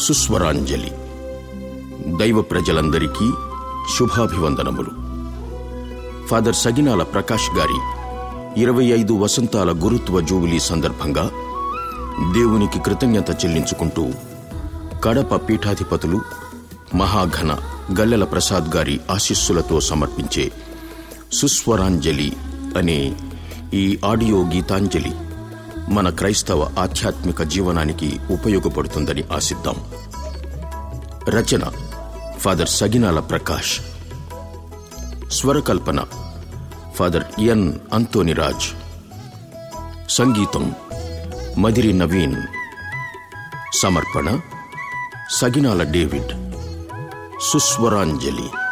సుస్వరాంజలి దైవ ప్రజలందరికీ శుభాభివందనములు ఫాదర్ సగినాల ప్రకాష్ గారి ఇరవై ఐదు వసంతాల గురుత్వ జూబిలీ సందర్భంగా దేవునికి కృతజ్ఞత చెల్లించుకుంటూ కడప పీఠాధిపతులు మహాఘన గల్లెల ప్రసాద్ గారి ఆశీస్సులతో సమర్పించే సుస్వరాంజలి అనే ఈ ఆడియో గీతాంజలి మన క్రైస్తవ ఆధ్యాత్మిక జీవనానికి ఉపయోగపడుతుందని ఆశిద్దాం రచన ఫాదర్ సగినాల ప్రకాష్ స్వరకల్పన ఫాదర్ ఎన్ అంతోనిరాజ్ సంగీతం మదిరి నవీన్ సమర్పణ సగినాల డేవిడ్ సుస్వరాంజలి